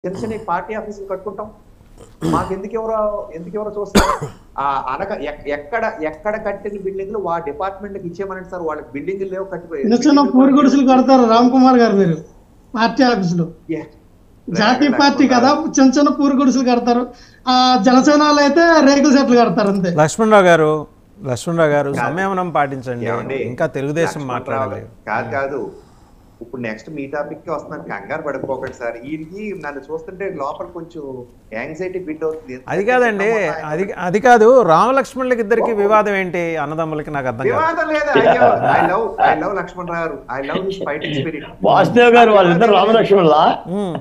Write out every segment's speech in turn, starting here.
చిన్న చిన్న పార్టీ ఆఫీసులు కట్టుకుంటాం మాకు ఎందుకు ఎవరో ఎందుకు ఎవరో చూస్తారు ఆ అనక ఎక్- ఎక్కడ ఎక్కడ కట్టిన బిల్డింగ్లు వా డిపార్ట్మెంట్ కి ఇచ్చేయమనండి సార్ వాళ్ళకి బిల్డింగ్ లేవు చిన్న చిన్న పూరి గుడిసెలు కడతారు రామ్ కుమార్ గారు మీరు పార్టీ ఆఫీసులో Yeah. జాతీయ పార్టీ కదా చిన్న చిన్న పూరి గుడిసెలు కడతారు ఆ జనసేనలో అయితే రేకుల సెట్లు కడతారు అంతే లక్ష్మణరావు గారు లక్ష్మణరావు గారు సంయమనం పాటించండి ఏమండి? ఇంకా తెలుగుదేశం లక్ష్మణరావు మాట్లాడలేదు కాదు కాదు ఇప్పుడు నెక్స్ట్ మీ టాపిక్ కి వస్తున్నాను కంగారు పడిపోకండి సార్ వీరికి నన్ను చూస్తుంటే లోపల కొంచెం యాంగ్జైటీ బిల్డ్ అవుతుంది అది కాదండి అది అది కాదు రామలక్ష్మణులకి ఇద్దరికి వివాదం ఏంటి అన్నదమ్ములకి నాకు అర్థం కాదు వివాదం లేదు అయ్యో I love I love Lakshman Rao I love his fighting spirit Vasudev garu వాళ్ళిద్దరు రామలక్ష్మణులా ఉమ్,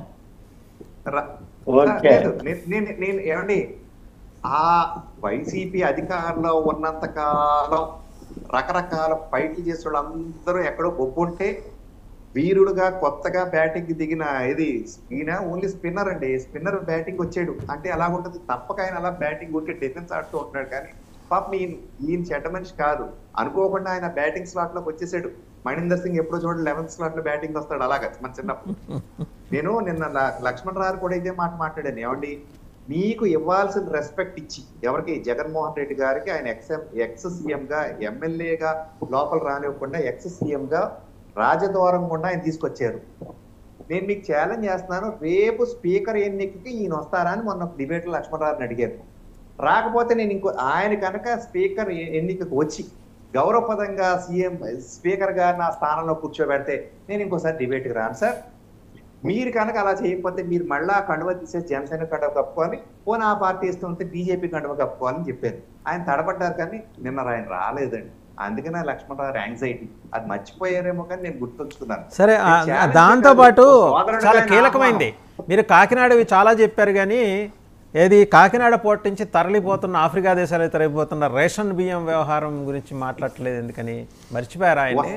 ఓకే. నేను నేను ఏమండి ఆ వైసీపీ అధికారంలో ఉన్నంత కాలం రకరకాల ఫైట్లు చేసే వాళ్ళందరూ ఎక్కడో బొబ్బుంటే వీరుడుగా కొత్తగా బ్యాటింగ్ దిగిన ఇది ఈయన ఓన్లీ స్పిన్నర్ అండి స్పిన్నర్ బ్యాటింగ్ వచ్చాడు అంటే ఎలా ఉంటుంది తప్పక ఆయన అలా బ్యాటింగ్ ఊరికే డిఫెన్స్ ఆడుతూ ఉంటున్నాడు కానీ పాపం ఈయన ఈయన చెడ్డ మనిషి కాదు అనుకోకుండా ఆయన బ్యాటింగ్ స్లాట్ లోకి వచ్చేసాడు మణీందర్ సింగ్ ఎప్పుడో చూడండి లెవెన్త్ స్లాట్ లో బ్యాటింగ్ వస్తాడు అలాగా మన చిన్నప్పుడు నేను నిన్న ల- లక్ష్మణ్ రావు కూడా ఇదే మాట మాట్లాడాను ఏమండి మీకు ఇవ్వాల్సిన రెస్పెక్ట్ ఇచ్చి ఎవరికి జగన్మోహన్ రెడ్డి గారికి ఆయన ఎక్స్ ఎక్స్ సీఎం గా ఎమ్మెల్యేగా లోపల రానివ్వకుండా ఎక్స్ సీఎం గా రాజద్వారం గుండా ఆయన తీసుకొచ్చారు నేను మీకు ఛాలెంజ్ చేస్తున్నాను రేపు స్పీకర్ ఎన్నికకి ఈయన వస్తారా అని మొన్న డిబేట్ లో లక్ష్మణరావుని అడిగారు రాకపోతే నేను ఇంకో ఆయన కనుక స్పీకర్ ఎ- ఎన్నికకు వచ్చి గౌరవపదంగా సీఎం స్పీకర్ గారు నా స్థానంలో కూర్చోబెడితే నేను ఇంకోసారి డిబేట్కి రాను సార్ మీరు కనుక అలా చేయకపోతే మీరు మళ్ళా కండువ తీసేసి జనసేన కండువ కప్పుకోవాలి పోనీ ఆ పార్టీ ఇస్తుంటే బీజేపీ కండువ కప్పుకోవాలని చెప్పారు ఆయన తడబడ్డారు కానీ నిన్న ఆయన రాలేదండి అందుకనే లక్ష్మణరావు యాంగ్జైటీ అది మర్చిపోయారేమో కానీ నేను గుర్తుంచుకున్నాను సరే ఆ- నేను challenge దాంతో కాదు, పాటు సోదరుడిగా చాలా ఆయన కీలకమైంది మీరు కాకినాడవి చాలా చెప్పారు కానీ ఏది కాకినాడ పోర్ట్ నుంచి తరలిపోతున్న ఆఫ్రికా దేశాలకు తరలిపోతున్న రేషన్ బియ్యం వ్యవహారం గురించి మాట్లాడట్లేదు ఎందుకని మర్చిపోయారా ఆయన్ని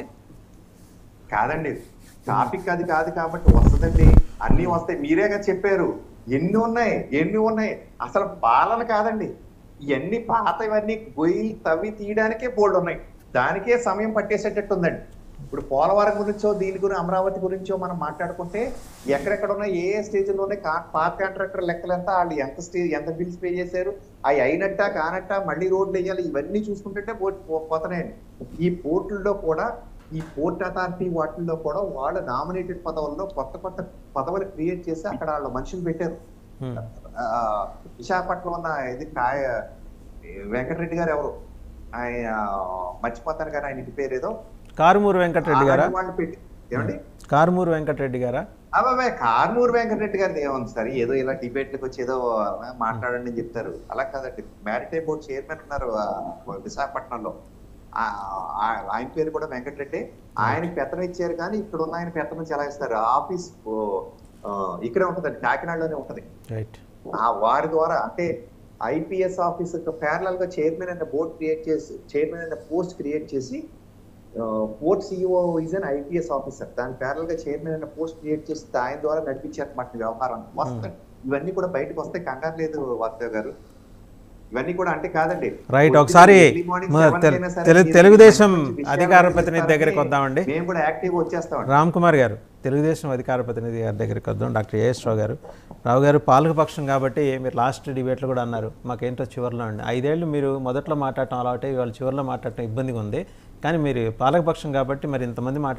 కాదండి టాపిక్ అది కాదు కాబట్టి వస్తుందండి అన్ని వస్తాయి మీరేగా చెప్పారు ఎన్ని ఉన్నాయి ఎన్ని ఉన్నాయి అసలు పాలన కాదండి ఇవన్నీ పాత ఇవన్నీ గొయ్యి తవ్వి తీయడానికే బోల్డ్ ఉన్నాయి దానికే సమయం పట్టేసేటట్టు ఉందండి ఇప్పుడు పోలవరం గురించో దీని గురించి అమరావతి గురించో మనం మాట్లాడుకుంటే ఎక్కడెక్కడ ఉన్నాయి ఏ ఏ స్టేజ్లో ఉన్నాయి కా- పాత కాంట్రాక్టర్ లెక్కలంతా వాళ్ళు ఎంత స్టేజ్ ఎంత బిల్స్ పే చేశారు అవి అయినట్ట కానట్ట మళ్ళీ రోడ్లు వేయాలి ఇవన్నీ చూసుకుంటుంటే పో- పో- పోతున్నాయండి ఈ పోర్టుల్లో కూడా ఈ పోర్ట్ అథారిటీ వాటిల్లో కూడా వాళ్ళు నామినేటెడ్ పదవుల్లో కొత్త కొత్త పదవులు క్రియేట్ చేసి అక్కడ వాళ్ళ మనుషులు పెట్టారు హ్మ్. ఆ, విశాఖపట్నం ఉన్న ఇది కాయ వెంకటరెడ్డి గారు ఎవరు ఆయన మర్చిపోతాను కానీ ఆయన ఇంటి పేరు ఏదో కారుమూరు వెంకటరెడ్డి గారా అలాంటి వాళ్ళు పెట్టి ఏమండి కారుమూరు వెంకటరెడ్డి గారా అబ్బాయి కార్మూరు వెంకటరెడ్డి గారిది ఏముంది సార్ ఏదో ఇలా డిబేట్లకు వచ్చి ఏదో మాట్లాడండి అని చెప్తారు అలా కాదండి మ్యారిటైమ్ బోర్డ్ చైర్మన్ ఉన్నారు ఆ, విశాఖపట్నంలో ఆ, ఆ- ఆయన పేరు కూడా వెంకటరెడ్డి ఆయనకి పెత్తనం ఇచ్చారు కానీ ఇక్కడ ఉన్న ఆయన పెత్తనం చెలాయిస్తారు ఆఫీస్ ఓ, ఆ, ఇక్కడే ఉంటదండి కాకినాడలోనే ఉంటది రైట్ ఆ వారి ద్వారా అంటే ఐపీఎస్ ఆఫీస్ ప్యారలల్ గా చైర్మన్ అనే బోర్డ్ క్రియేట్ చేసి చైర్మన్ అనే పోస్ట్ క్రియేట్ చేసి port CEO is an IPS officer దాని ప్యారల్ గా చైర్మన్ అనే పోస్ట్ క్రియేట్ చేసి ఆయన ద్వారా నడిపించారన్నమాట వ్యవహారం వస్తాయి ఇవన్నీ కూడా బయటకు వస్తాయి కంగారు లేదు వాసుదేవ్ గారు ఇవన్నీ కూడా అంటే కాదండి రైట్ ఒకసారి Early morning మన seven తెలు- కైనా సరే తెలు- మీరు తెలుగుదేశం మంచి విషయాలు అధికార గురించి ప్రతినిధి దగ్గరికి ఇస్తారని వద్దామండి మేము కూడా యాక్టివ్ వచ్చేస్తామండి రామ్ కుమార్ గారు తెలుగుదేశం అధికార ప్రతినిధి గారి దగ్గరికి వద్దాం డాక్టర్ ఏఎస్ రావు గారు రావు గారు పాలకపక్షం కాబట్టి మీరు లాస్ట్ డిబేట్లో కూడా అన్నారు మాకేంటో చివరిలో అండి ఐదేళ్ళు మీరు మొదట్లో మాట్లాడటం అలవాటే ఇవాళ చివరిలో మాట్లాడటం ఇబ్బందిగా ఉంది కానీ మీరు పాలకపక్షం కాబట్టి మరి ఇంతమంది మాట్లాడి